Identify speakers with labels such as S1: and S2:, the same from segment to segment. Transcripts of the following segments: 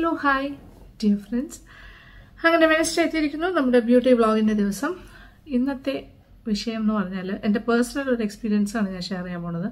S1: hello hi dear friends അങ്ങനെ Wednesday എത്തിയിരിക്കുന്നു നമ്മുടെ ബ്യൂട്ടി വ്ളോഗിൻ്റെ ദിവസം ഇന്നത്തെ വിഷയം എന്ന് പറഞ്ഞാൽ എൻ്റെ പേഴ്സണൽ ഒരു എക്സ്പീരിയൻസ് ആണ് ഞാൻ ഷെയർ ചെയ്യാൻ പോണത്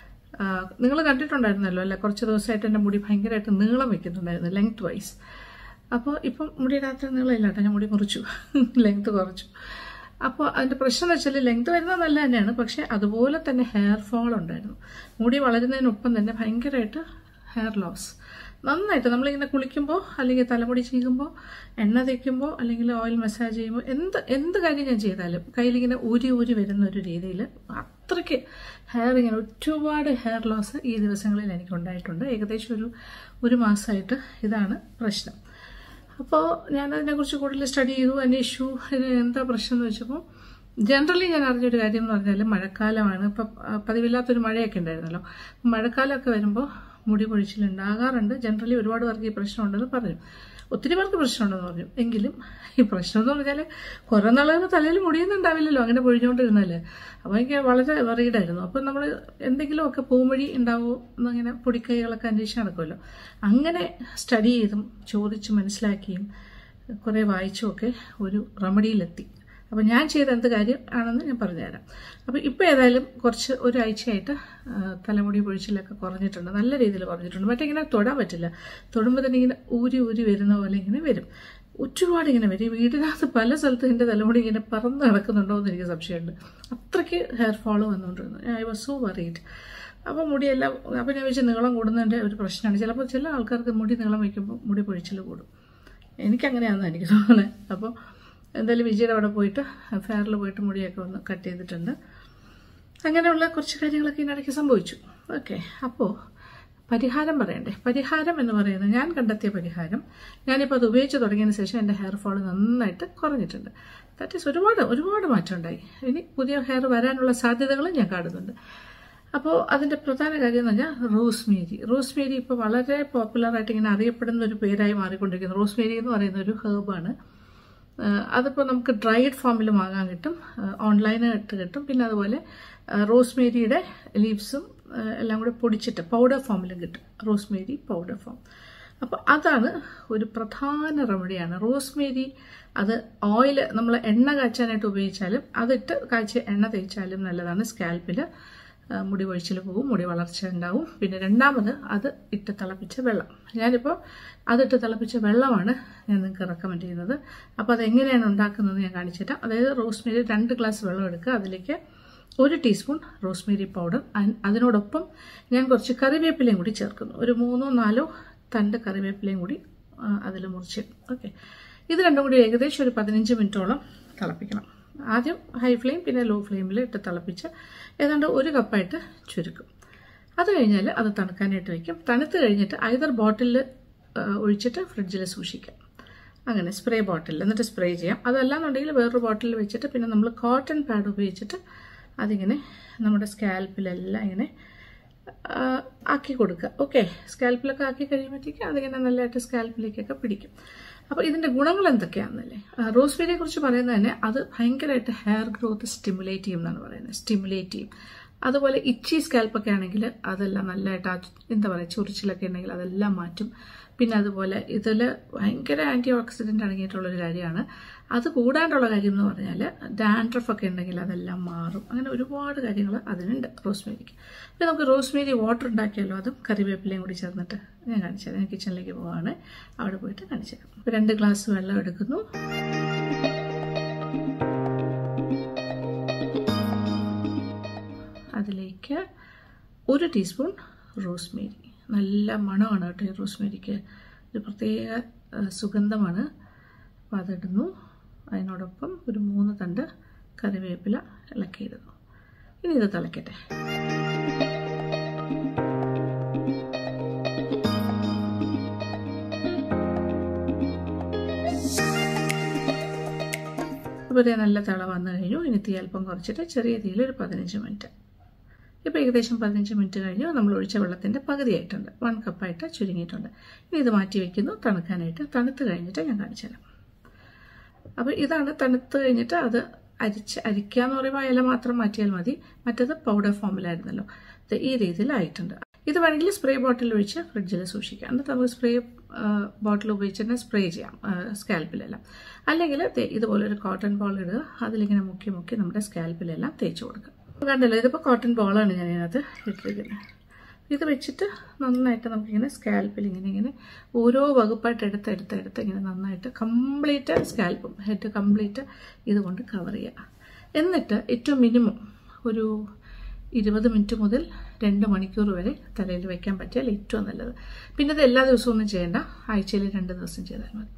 S1: നിങ്ങൾ കണ്ടിട്ടുണ്ടായിരുന്നല്ലോ അല്ലെ കുറച്ച് ദിവസമായിട്ട് എൻ്റെ മുടി ഭയങ്കരമായിട്ട് നീളം വെക്കുന്നുണ്ടായിരുന്നു ലെങ്ത് വൈസ് അപ്പോൾ ഇപ്പം മുടിയുടെ അത്ര നീളമില്ല കേട്ടോ ഞാൻ മുടി മുറിച്ചു ലെങ്ത് കുറച്ചു അപ്പോൾ അതിൻ്റെ പ്രശ്നം എന്ന് വെച്ചാൽ ലെങ്ത് വരുന്നത് നല്ല തന്നെയാണ് പക്ഷേ അതുപോലെ തന്നെ ഹെയർ ഫോൾ ഉണ്ടായിരുന്നു മുടി വളരുന്നതിനൊപ്പം തന്നെ ഭയങ്കരമായിട്ട് ഹെയർ ലോസ് നന്നായിട്ട് നമ്മളിങ്ങനെ കുളിക്കുമ്പോൾ അല്ലെങ്കിൽ തലമുടി ചീകുമ്പോൾ എണ്ണ തേക്കുമ്പോൾ അല്ലെങ്കിൽ ഓയിൽ മസാജ് ചെയ്യുമ്പോൾ എന്ത് എന്ത് കാര്യം ഞാൻ ചെയ്താലും കയ്യിലിങ്ങനെ ഊരി ഊരി വരുന്ന ഒരു രീതിയിൽ അത്രയ്ക്ക് ഹെയർ ഇങ്ങനെ ഒരുപാട് ഹെയർ ലോസ് ഈ ദിവസങ്ങളിൽ എനിക്ക് ഉണ്ടായിട്ടുണ്ട് ഏകദേശം ഒരു ഒരു മാസമായിട്ട് ഇതാണ് പ്രശ്നം അപ്പോൾ ഞാനതിനെക്കുറിച്ച് കൂടുതൽ സ്റ്റഡി ചെയ്തു അന്വേഷിച്ചു ഇത് എന്താ പ്രശ്നം എന്ന് വെച്ചപ്പോൾ ജനറലി ഞാൻ അറിഞ്ഞൊരു കാര്യം എന്ന് പറഞ്ഞാൽ മഴക്കാലമാണ് ഇപ്പം പതിവില്ലാത്തൊരു മഴയൊക്കെ ഉണ്ടായിരുന്നല്ലോ മഴക്കാലമൊക്കെ വരുമ്പോൾ മുടി പൊഴിച്ചിലുണ്ടാകാറുണ്ട് ജനറലി ഒരുപാട് പേർക്ക് ഈ പ്രശ്നമുണ്ടെന്ന് പറഞ്ഞു ഒത്തിരി പേർക്ക് പ്രശ്നമുണ്ടെന്ന് പറഞ്ഞു എങ്കിലും ഈ പ്രശ്നം എന്ന് പറഞ്ഞാൽ കുറേ നാളുകൾ തലയിൽ മുടിയൊന്നും ഉണ്ടാവില്ലല്ലോ അങ്ങനെ പൊഴിഞ്ഞുകൊണ്ടിരുന്നല്ലേ അപ്പോൾ എനിക്ക് വളരെ വെറീഡായിരുന്നു അപ്പോൾ നമ്മൾ എന്തെങ്കിലുമൊക്കെ പൂമൊഴി ഉണ്ടാവുമോ എന്നിങ്ങനെ പൊടിക്കൈകളൊക്കെ അന്വേഷിച്ച് നടക്കുമല്ലോ അങ്ങനെ സ്റ്റഡി ചെയ്തും ചോദിച്ച് മനസ്സിലാക്കിയും കുറേ വായിച്ചുമൊക്കെ ഒരു റെമഡിയിലെത്തി അപ്പോൾ ഞാൻ ചെയ്ത എന്ത് കാര്യം ആണെന്ന് ഞാൻ പറഞ്ഞുതരാം അപ്പോൾ ഇപ്പോൾ ഏതായാലും കുറച്ച് ഒരാഴ്ചയായിട്ട് തലമുടി പൊഴിച്ചിലൊക്കെ കുറഞ്ഞിട്ടുണ്ട് നല്ല രീതിയിൽ കുറഞ്ഞിട്ടുണ്ട് മറ്റേ ഇങ്ങനെ തൊടാൻ പറ്റില്ല തൊടുമ്പോൾ തന്നെ ഇങ്ങനെ ഊരി ഊരി വരുന്ന പോലെ ഇങ്ങനെ വരും ഒരുപാട് ഇങ്ങനെ വരും ഈ വീടിനകത്ത് പല സ്ഥലത്തും എൻ്റെ തലമുടി ഇങ്ങനെ പറന്ന് നടക്കുന്നുണ്ടോ എന്ന് എനിക്ക് സംശയമുണ്ട് അത്രയ്ക്ക് ഹെയർ ഫോള് വന്നുകൊണ്ടിരുന്നു ഐ വാസ് സോ വറീഡ് അപ്പോൾ മുടിയെല്ലാം അപ്പോൾ ഞാൻ വെച്ച് നീളം കൂടുന്നതിൻ്റെ ഒരു പ്രശ്നമാണ് ചിലപ്പോൾ ചില ആൾക്കാർക്ക് മുടി നീളം വയ്ക്കുമ്പോൾ മുടി പൊഴിച്ചിൽ കൂടും എനിക്കങ്ങനെയാണെന്ന് എനിക്ക് തോന്നുന്നത് അപ്പോൾ എന്തായാലും വിജയുടെ അവിടെ പോയിട്ട് ഫെയറിൽ പോയിട്ട് മുടിയൊക്കെ ഒന്ന് കട്ട് ചെയ്തിട്ടുണ്ട് അങ്ങനെയുള്ള കുറച്ച് കാര്യങ്ങളൊക്കെ ഇതിനിടയ്ക്ക് സംഭവിച്ചു ഓക്കെ അപ്പോൾ പരിഹാരം പറയണ്ടേ പരിഹാരം എന്ന് പറയുന്നത് ഞാൻ കണ്ടെത്തിയ പരിഹാരം ഞാനിപ്പോൾ അത് ഉപയോഗിച്ച് തുടങ്ങിയതിന് ശേഷം എൻ്റെ ഹെയർ ഫോൾ നന്നായിട്ട് കുറഞ്ഞിട്ടുണ്ട് ദാറ്റ് ഈസ് ഒരുപാട് ഒരുപാട് മാറ്റം ഉണ്ടായി ഇനി പുതിയ ഹെയർ വരാനുള്ള സാധ്യതകളും ഞാൻ കാണുന്നുണ്ട് അപ്പോൾ അതിൻ്റെ പ്രധാന കാര്യം എന്ന് പറഞ്ഞാൽ റോസ്മേരി റോസ്മേരി ഇപ്പോൾ വളരെ പോപ്പുലറായിട്ട് ഇങ്ങനെ അറിയപ്പെടുന്ന ഒരു പേരായി മാറിക്കൊണ്ടിരിക്കുന്നു റോസ്മേരി എന്ന് പറയുന്ന ഒരു ഹേർബാണ് അതിപ്പോൾ നമുക്ക് ഡ്രൈഡ് ഫോമിൽ വാങ്ങാൻ കിട്ടും ഓൺലൈനായിട്ട് കിട്ടും പിന്നെ അതുപോലെ റോസ്മേരിയുടെ ലീവ്സും എല്ലാം കൂടെ പൊടിച്ചിട്ട് പൗഡർ ഫോമിലും കിട്ടും റോസ്മേരി പൗഡർ ഫോം അപ്പോൾ അതാണ് ഒരു പ്രധാന റെമഡിയാണ് റോസ്മേരി അത് ഓയിൽ നമ്മൾ എണ്ണ കാച്ചാനായിട്ട് ഉപയോഗിച്ചാലും അതിട്ട് കാച്ചി എണ്ണ തേച്ചാലും നല്ലതാണ് സ്കാൽപ്പിൽ മുടി ഒഴിച്ചിൽ പോകും മുടി വളർച്ച ഉണ്ടാവും പിന്നെ രണ്ടാമത് അത് ഇട്ട് തിളപ്പിച്ച വെള്ളം ഞാനിപ്പോൾ അതിട്ട് തിളപ്പിച്ച വെള്ളമാണ് ഞാൻ നിങ്ങൾക്ക് റെക്കമെൻഡ് ചെയ്യുന്നത് അപ്പോൾ അതെങ്ങനെയാണ് ഉണ്ടാക്കുന്നത് ഞാൻ കാണിച്ചുതരാം അതായത് റോസ്മേരി രണ്ട് ഗ്ലാസ് വെള്ളം എടുക്കുക അതിലേക്ക് ഒരു ടീസ്പൂൺ റോസ്മേരി പൗഡർ അതിനോടൊപ്പം ഞാൻ കുറച്ച് കറിവേപ്പിലയും കൂടി ചേർക്കുന്നു ഒരു മൂന്നോ നാലോ തണ്ട് കറിവേപ്പിലയും കൂടി അതിൽ മുറിച്ച് ഓക്കെ ഇത് രണ്ടും കൂടി ഏകദേശം ഒരു പതിനഞ്ച് മിനിറ്റോളം തിളപ്പിക്കണം ആദ്യം ഹൈ ഫ്ലെയിം പിന്നെ ലോ ഫ്ലെയിമിൽ ഇട്ട് തിളപ്പിച്ച് ഏതാണ്ട് ഒരു കപ്പായിട്ട് ചുരുക്കും അത് കഴിഞ്ഞാൽ അത് തണുക്കാനായിട്ട് വയ്ക്കും തണുത്ത് കഴിഞ്ഞിട്ട് ഐതർ ബോട്ടിലിൽ ഒഴിച്ചിട്ട് ഫ്രിഡ്ജിൽ സൂക്ഷിക്കാം അങ്ങനെ സ്പ്രേ ബോട്ടിൽ എന്നിട്ട് സ്പ്രേ ചെയ്യാം അതല്ലാന്നുണ്ടെങ്കിൽ വേറൊരു ബോട്ടിൽ വെച്ചിട്ട് പിന്നെ നമ്മൾ കോട്ടൺ പാഡ് ഉപയോഗിച്ചിട്ട് അതിങ്ങനെ നമ്മുടെ സ്കാൽപ്പിലെല്ലാം ഇങ്ങനെ ആക്കി കൊടുക്കുക ഓക്കെ സ്കാൽപ്പിലൊക്കെ ആക്കി കഴിയുമ്പോഴത്തേക്ക് അതിങ്ങനെ നല്ലതായിട്ട് സ്കാൽപ്പിലേക്കൊക്കെ പിടിക്കും അപ്പോൾ ഇതിൻ്റെ ഗുണങ്ങൾ എന്തൊക്കെയാണെന്നല്ലേ റോസ്ബെറിയെ കുറിച്ച് പറയുന്നത് തന്നെ അത് ഭയങ്കരമായിട്ട് ഹെയർ ഗ്രോത്ത് സ്റ്റിമുലേറ്റ് ചെയ്യും എന്നാണ് പറയുന്നത് സ്റ്റിമുലേറ്റ് ചെയ്യും അതുപോലെ ഇച്ചി സ്കാൽപ്പൊക്കെ ആണെങ്കിൽ അതെല്ലാം നല്ലതായിട്ട് ആ എന്താ പറയുക ചൊറിച്ചിലൊക്കെ ഉണ്ടെങ്കിൽ അതെല്ലാം മാറ്റും പിന്നെ അതുപോലെ ഇതിൽ ഭയങ്കര ആൻറ്റി ഓക്സിഡൻ്റ് അടങ്ങിയിട്ടുള്ളൊരു കാര്യമാണ് അത് കൂടാണ്ടുള്ള കാര്യം എന്ന് പറഞ്ഞാൽ ഡാൻഡ്രഫ് ഒക്കെ ഉണ്ടെങ്കിൽ അതെല്ലാം മാറും അങ്ങനെ ഒരുപാട് കാര്യങ്ങൾ അതിനുണ്ട് റോസ്മേരിക്ക് പിന്നെ നമുക്ക് റോസ്മേരി വാട്ടർ ഉണ്ടാക്കിയാലോ അതും കറിവേപ്പിലയും കൂടി ചേർന്നിട്ട് ഞാൻ കാണിച്ചു തരാം ഞാൻ കിച്ചണിലേക്ക് പോവാണ് അവിടെ പോയിട്ട് കാണിച്ചു തരാം രണ്ട് ഗ്ലാസ് വെള്ളം എടുക്കുന്നു അതിലേക്ക് ഒരു ടീസ്പൂൺ റോസ്മേരി നല്ല മണമാണ് കേട്ടോ ഈ റോസ്മേരിക്ക് ഒരു പ്രത്യേക സുഗന്ധമാണ് അപ്പോൾ അതിടുന്നു അതിനോടൊപ്പം ഒരു മൂന്ന് തണ്ട് കറിവേപ്പില ഇളക്കിയിടുന്നു ഇനി ഇത് തിളക്കട്ടെ ഇപ്പോൾ നല്ല തിള വന്നു കഴിഞ്ഞു ഇനി തീ അല്പം കുറച്ചിട്ട് ചെറിയ തീയിൽ ഒരു പതിനഞ്ച് മിനിറ്റ് ഇപ്പോൾ ഏകദേശം പതിനഞ്ച് മിനിറ്റ് കഴിഞ്ഞു നമ്മൾ ഒഴിച്ച വെള്ളത്തിൻ്റെ പകുതിയായിട്ടുണ്ട് വൺ കപ്പായിട്ട് ചുരുങ്ങിയിട്ടുണ്ട് ഇനി ഇത് മാറ്റി വയ്ക്കുന്നു തണുക്കാനായിട്ട് തണുത്ത് കഴിഞ്ഞിട്ട് ഞാൻ കാണിച്ചു തരാം അപ്പോൾ ഇതാണ് തണുത്ത് കഴിഞ്ഞിട്ട് അത് അരിച്ച് അരിക്കുക എന്ന് പറയുമ്പോൾ ഇല മാത്രം മാറ്റിയാൽ മതി മറ്റത് പൗഡർ ഫോമിലായിരുന്നല്ലോ ഈ രീതിയിലായിട്ടുണ്ട് ഇത് വേണമെങ്കിൽ സ്പ്രേ ബോട്ടിൽ ഒഴിച്ച് ഫ്രിഡ്ജിൽ സൂക്ഷിക്കാം എന്നിട്ട് നമുക്ക് സ്പ്രേ ബോട്ടിൽ ഉപയോഗിച്ച് തന്നെ സ്പ്രേ ചെയ്യാം സ്കാൽപ്പിലെല്ലാം അല്ലെങ്കിൽ ഇതുപോലെ ഒരു കോട്ടൺ ബോൾ ഇടുക അതിലിങ്ങനെ മുക്കി മുക്കി നമ്മുടെ സ്കാൽപ്പിലെല്ലാം തേച്ച് കൊടുക്കുക കണ്ടല്ലോ ഇതിപ്പോൾ കോട്ടൺ ബോളാണ് ഞാൻ ഇതിനകത്ത് ഇട്ടിരിക്കുന്നത് ഇത് വെച്ചിട്ട് നന്നായിട്ട് നമുക്കിങ്ങനെ സ്കാൽപ്പിൽ ഇങ്ങനെ ഇങ്ങനെ ഓരോ വകുപ്പായിട്ട് എടുത്ത് എടുത്ത് എടുത്ത് ഇങ്ങനെ നന്നായിട്ട് കംപ്ലീറ്റ് സ്കാൽപ്പും ഹെഡ് കംപ്ലീറ്റ് ഇതുകൊണ്ട് കവർ ചെയ്യുക എന്നിട്ട് ഏറ്റവും മിനിമം ഒരു ഇരുപത് മിനിറ്റ് മുതൽ രണ്ട് മണിക്കൂർ വരെ തലയിൽ വെക്കാൻ പറ്റിയാൽ ഏറ്റവും നല്ലത് പിന്നെ ഇത് എല്ലാ ദിവസവും ഒന്നും ചെയ്യേണ്ട ആഴ്ചയിൽ രണ്ട് ദിവസം ചെയ്താൽ മതി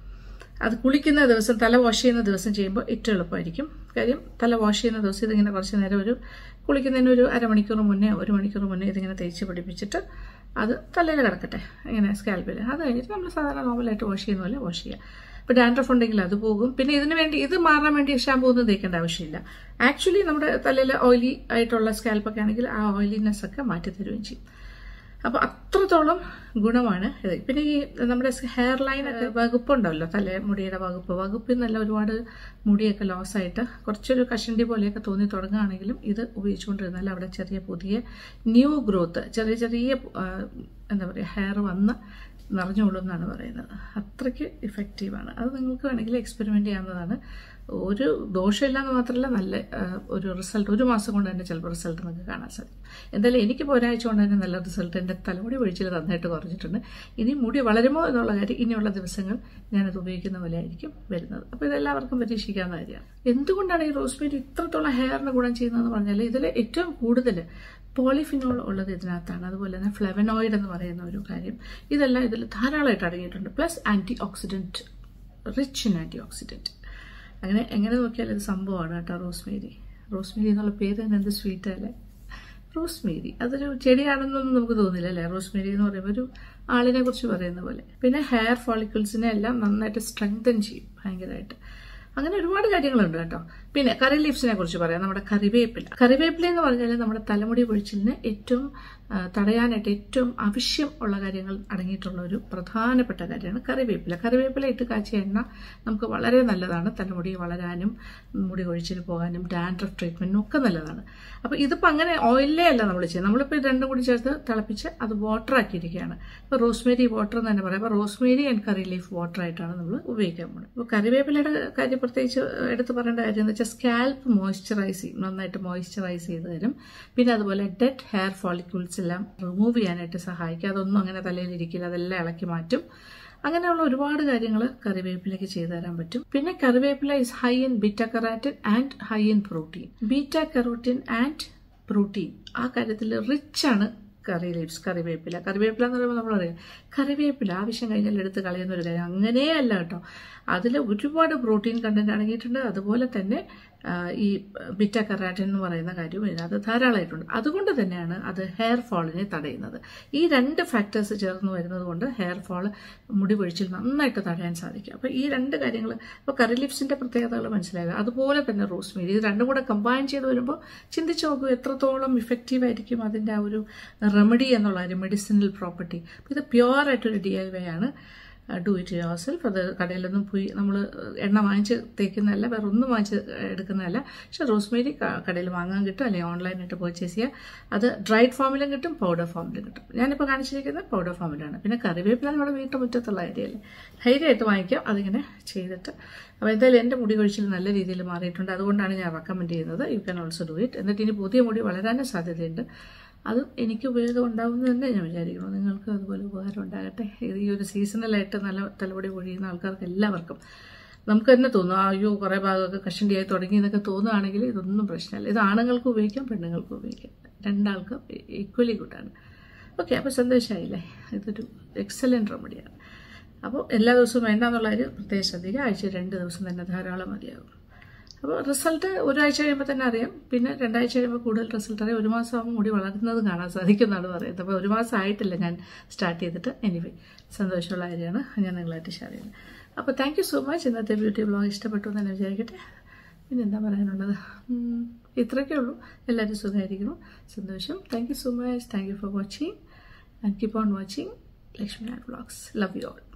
S1: അത് കുളിക്കുന്ന ദിവസം തല വാഷ് ചെയ്യുന്ന ദിവസം ചെയ്യുമ്പോൾ ഏറ്റവും എളുപ്പമായിരിക്കും കാര്യം തല വാഷ് ചെയ്യുന്ന ദിവസം ഇതിങ്ങനെ കുറച്ച് നേരം ഒരു കുളിക്കുന്നതിന് ഒരു അരമണിക്കൂർ മുന്നേ ഒരു മണിക്കൂർ മുന്നേ ഇതിങ്ങനെ തേച്ച് പിടിപ്പിച്ചിട്ട് അത് തലയിൽ കിടക്കട്ടെ ഇങ്ങനെ സ്കാൽപ്പിൽ അത് കഴിഞ്ഞിട്ട് നമ്മൾ സാധാരണ നോർമലായിട്ട് വാഷ് ചെയ്യുന്ന പോലെ വാഷ് ചെയ്യുക ഇപ്പോൾ ഡാൻഡ്രഫ് ഉണ്ടെങ്കിൽ അത് പോകും പിന്നെ ഇതിന് വേണ്ടി ഇത് മാറാൻ വേണ്ടി ഷാമ്പൂ ഒന്നും തേക്കേണ്ട ആവശ്യമില്ല ആക്ച്വലി നമ്മുടെ തലയിൽ ഓയിലി ആയിട്ടുള്ള സ്കാൽപ്പൊക്കെ ആണെങ്കിൽ ആ ഓയിലിനെസ് ഒക്കെ മാറ്റി തരുകയും ചെയ്യും അപ്പോൾ അത്രത്തോളം ഗുണമാണ് ഇത് പിന്നെ ഈ നമ്മുടെ ഹെയർ ലൈൻ ഒക്കെ വകുപ്പുണ്ടല്ലോ തല മുടിയുടെ വകുപ്പ് വകുപ്പിൽ നല്ല ഒരുപാട് മുടിയൊക്കെ ലോസ് ആയിട്ട് കുറച്ചൊരു കഷണ്ടി പോലെയൊക്കെ തോന്നി തുടങ്ങുകയാണെങ്കിലും ഇത് ഉപയോഗിച്ചുകൊണ്ടിരുന്നാൽ അവിടെ ചെറിയ പുതിയ ന്യൂ ഗ്രോത്ത് ചെറിയ ചെറിയ ആ, എന്താ പറയുക ഹെയർ വന്ന് നിറഞ്ഞോളും എന്നാണ് പറയുന്നത് അത്രയ്ക്ക് ഇഫക്റ്റീവാണ് അത് നിങ്ങൾക്ക് വേണമെങ്കിൽ എക്സ്പെരിമെൻ്റ് ചെയ്യാവുന്നതാണ് ഒരു ദോഷമില്ല എന്ന് മാത്രമല്ല നല്ല ആ, ഒരു റിസൾട്ട് ഒരു മാസം കൊണ്ട് തന്നെ ചിലപ്പോൾ റിസൾട്ട് നിങ്ങൾക്ക് കാണാൻ സാധിക്കും എന്തായാലും എനിക്കിപ്പോൾ ഒരാഴ്ച കൊണ്ട് തന്നെ നല്ല റിസൾട്ട് എൻ്റെ തലമുടി ഒഴിച്ചിൽ നന്നായിട്ട് കുറഞ്ഞിട്ടുണ്ട് ഇനി മുടി വളരുമോ എന്നുള്ള കാര്യം ഇനിയുള്ള ദിവസങ്ങൾ ഞാനത് ഉപയോഗിക്കുന്ന പോലെ ആയിരിക്കും വരുന്നത് അപ്പോൾ ഇതെല്ലാവർക്കും പരീക്ഷിക്കാവുന്ന കാര്യമാണ് എന്തുകൊണ്ടാണ് ഈ റോസ്മേരി ഇത്രത്തോളം ഹെയറിന് ഗുണം ചെയ്യുന്നതെന്ന് പറഞ്ഞാൽ ഇതിൽ ഏറ്റവും കൂടുതൽ പോളിഫിനോൾ ഉള്ളത് ഇതിനകത്താണ് അതുപോലെ തന്നെ ഫ്ലെവനോയിഡ് എന്ന് പറയുന്ന ഒരു കാര്യം ഇതെല്ലാം ഇതിൽ ധാരാളമായിട്ട് അടങ്ങിയിട്ടുണ്ട് plus antioxidant rich in antioxidant അങ്ങനെ എങ്ങനെ നോക്കിയാലും ഇത് സംഭവമാണ് കേട്ടോ റോസ്മേരി റോസ്മേരി എന്നുള്ള പേര് തന്നെ എന്ത് സ്വീറ്റ് അല്ലേ റോസ്മേരി അതൊരു ചെടിയാണെന്നൊന്നും നമുക്ക് തോന്നില്ല അല്ലേ റോസ്മേരി എന്ന് പറയുമ്പോൾ ഒരു ആളിനെ കുറിച്ച് പറയുന്ന പോലെ പിന്നെ ഹെയർ ഫോളിക്കിൾസിനെ എല്ലാം നന്നായിട്ട് സ്ട്രെങ്തൻ ചെയ്യും ഭയങ്കരമായിട്ട് അങ്ങനെ ഒരുപാട് കാര്യങ്ങളുണ്ട് കേട്ടോ പിന്നെ കറി ലീവ്സിനെ കുറിച്ച് പറയാം നമ്മുടെ കറിവേപ്പില കറിവേപ്പില എന്ന് പറഞ്ഞാൽ നമ്മുടെ തലമുടി പൊഴിച്ചിലിന് ഏറ്റവും ആ, തടയാനായിട്ട് ഏറ്റവും ആവശ്യം ഉള്ള കാര്യങ്ങൾ അടങ്ങിയിട്ടുള്ള ഒരു പ്രധാനപ്പെട്ട കാര്യമാണ് കറിവേപ്പില കറിവേപ്പില ഇട്ട് കാച്ചിയ എണ്ണ നമുക്ക് വളരെ നല്ലതാണ് തലമുടി വളരാനും മുടി കൊഴിച്ചിൽ പോകാനും ഡാൻഡ്രഫ് ട്രീറ്റ്മെന്റിനും ഒക്കെ നല്ലതാണ് അപ്പോൾ ഇതിപ്പോൾ അങ്ങനെ ഓയിലേ അല്ല നമ്മൾ ചെയ്യുന്നത് നമ്മളിപ്പോൾ ഇത് രണ്ടും കൂടി ചേർത്ത് തിളപ്പിച്ച് അത് വാട്ടർ ആക്കിയിരിക്കുകയാണ് ഇപ്പോൾ റോസ്മേരി വാട്ടർ എന്ന് തന്നെ പറയാം അപ്പോൾ rosemary and curry leaf water ആയിട്ടാണ് നമ്മൾ ഉപയോഗിക്കാൻ പോകുന്നത് അപ്പോൾ കറിവേപ്പിലയുടെ കാര്യം പ്രത്യേകിച്ച് എടുത്ത് പറയേണ്ട കാര്യം എന്ന് വെച്ചാൽ സ്കാൽപ്പ് മോയ്സ്ചറൈസ് ചെയ്യും നന്നായിട്ട് മോയ്സ്ചറൈസ് ചെയ്ത് തരും പിന്നെ അതുപോലെ ഡെഡ് ഹെയർ ഫോളിക്യൂൾസ് എല്ലാം റിമൂവ് ചെയ്യാനായിട്ട് സഹായിക്കും അതൊന്നും അങ്ങനെ തലയിൽ ഇരിക്കില്ല അതെല്ലാം ഇളക്കി മാറ്റും അങ്ങനെയുള്ള ഒരുപാട് കാര്യങ്ങൾ കറിവേപ്പിലേക്ക് ചെയ്തു തരാൻ പറ്റും പിന്നെ കറിവേപ്പില is high in beta carotene and high in protein beta carotene and protein ആ കാര്യത്തിൽ റിച്ച് ആണ് കറി ലീവ്സ് കറിവേപ്പില കറിവേപ്പില എന്ന് പറയുമ്പോൾ നമ്മളറിയാം കറിവേപ്പില ആവശ്യം കഴിഞ്ഞാൽ എടുത്ത് കളയുന്ന ഒരു കാര്യം അങ്ങനെയല്ല കേട്ടോ അതിൽ ഒരുപാട് പ്രോട്ടീൻ കണ്ടന്റ് അടങ്ങിയിട്ടുണ്ട് അതുപോലെ തന്നെ ആ, ഈ ബിറ്റ കറാറ്റിൻ എന്ന് പറയുന്ന കാര്യവും ഇതിനകത്ത് ധാരാളമായിട്ടുണ്ട് അതുകൊണ്ട് തന്നെയാണ് അത് ഹെയർ ഫോളിനെ തടയുന്നത് ഈ രണ്ട് ഫാക്ടേഴ്സ് ചേർന്ന് വരുന്നത് കൊണ്ട് ഹെയർ ഫോൾ മുടി പൊഴിച്ചിൽ നന്നായിട്ട് തടയാൻ സാധിക്കും അപ്പോൾ ഈ രണ്ട് കാര്യങ്ങൾ ഇപ്പോൾ കറി ലിപ്സിന്റെ പ്രത്യേകതകൾ മനസ്സിലാകുക അതുപോലെ തന്നെ റോസ്മേരി ഇത് രണ്ടും കൂടെ കമ്പൈൻ ചെയ്ത് വരുമ്പോൾ ചിന്തിച്ച് നോക്കൂ എത്രത്തോളം ഇഫക്റ്റീവ് ആയിരിക്കും അതിൻ്റെ ആ ഒരു റെമഡി എന്നുള്ള ഒരു മെഡിസിനൽ പ്രോപ്പർട്ടി ഇത് പ്യുവർ ആയിട്ടൊരു ഡി ഐ വൈ ആണ് ഡു ഇറ്റ് യുവർ സെൽഫ് അത് കടയിലൊന്നും പോയി നമ്മൾ എണ്ണ വാങ്ങിച്ച് തേക്കുന്നതല്ല വേറെ ഒന്നും വാങ്ങിച്ച് എടുക്കുന്നതല്ല പക്ഷെ റോസ്മേരി കടയിൽ വാങ്ങാൻ കിട്ടും അല്ലെങ്കിൽ ഓൺലൈനായിട്ട് പർച്ചേസ് ചെയ്യുക അത് ഡ്രൈഡ് ഫോമിലും കിട്ടും പൗഡർ ഫോമിലും കിട്ടും ഞാനിപ്പോൾ കാണിച്ചിരിക്കുന്നത് പൗഡർ ഫോമിലാണ് പിന്നെ കറിവേപ്പില നമ്മുടെ വീട്ടുമുറ്റത്തുള്ള ഏരിയയല്ലേ ധൈര്യമായിട്ട് വാങ്ങിക്കാം അതിങ്ങനെ ചെയ്തിട്ട് അപ്പോൾ എന്തായാലും എൻ്റെ മുടി കൊഴിച്ചിൽ നല്ല രീതിയിൽ മാറിയിട്ടുണ്ട് അതുകൊണ്ടാണ് ഞാൻ റെക്കമെൻഡ് ചെയ്യുന്നത് you can also do it എന്നിട്ട് ഇനി പുതിയ മുടി വളരാനും സാധ്യതയുണ്ട് അതും എനിക്ക് ഉപയോഗം ഉണ്ടാവുമെന്ന് തന്നെ ഞാൻ വിചാരിക്കുന്നു നിങ്ങൾക്ക് അതുപോലെ ഉപകാരം ഉണ്ടാകട്ടെ ഇത് ഈ ഒരു സീസണലായിട്ട് നല്ല തലമുടി പൊഴിയുന്ന ആൾക്കാർക്ക് എല്ലാവർക്കും നമുക്ക് തന്നെ തോന്നും ആ, അയ്യോ കുറേ ഭാഗമൊക്കെ കഷണ്ടിയായി തുടങ്ങി എന്നൊക്കെ തോന്നുകയാണെങ്കിൽ ഇതൊന്നും പ്രശ്നമല്ല ഇത് ആണുങ്ങൾക്ക് ഉപയോഗിക്കാം പെണ്ണുങ്ങൾക്ക് ഉപയോഗിക്കാം രണ്ടാൾക്കും ഈക്വലി ഗുഡാണ് ഓക്കെ അപ്പോൾ സന്തോഷമായില്ലേ ഇതൊരു എക്സലൻറ്റ് റെമഡിയാണ് അപ്പോൾ എല്ലാ ദിവസവും വേണ്ടാന്നുള്ള കാര്യം പ്രത്യേകം ശ്രദ്ധിക്കുക ആഴ്ച രണ്ട് ദിവസം തന്നെ ധാരാളം മതിയാകും അപ്പോൾ റിസൾട്ട് ഒരാഴ്ച കഴിയുമ്പോൾ തന്നെ അറിയാം പിന്നെ രണ്ടാഴ്ച കഴിയുമ്പോൾ കൂടുതൽ റിസൾട്ട് അറിയാം ഒരു മാസം ആകുമ്പോൾ മുടി വളർന്നത് കാണാൻ സാധിക്കും എന്നാണ് പറയുന്നത് അപ്പോൾ ഒരു മാസം ആയിട്ടില്ല ഞാൻ സ്റ്റാർട്ട് ചെയ്തിട്ട് എനിവേ സന്തോഷമുള്ള കാര്യമാണ് ഞാൻ നിങ്ങളായിട്ട് ഷെയർ ചെയ്യുന്നത് അപ്പോൾ താങ്ക് യു സോ മച്ച് ഇന്നത്തെ ബ്യൂട്ടി ബ്ലോഗ് ഇഷ്ടപ്പെട്ടു എന്ന് തന്നെ വിചാരിക്കട്ടെ പിന്നെ എന്താ പറയാനുള്ളത് ഉം, ഇത്രയൊക്കെ ഉള്ളൂ എല്ലാവരും സുഖമായിരിക്കണം സന്തോഷം thank you so much thank you for watching and keep on watching Lakshmi art vlogs love you all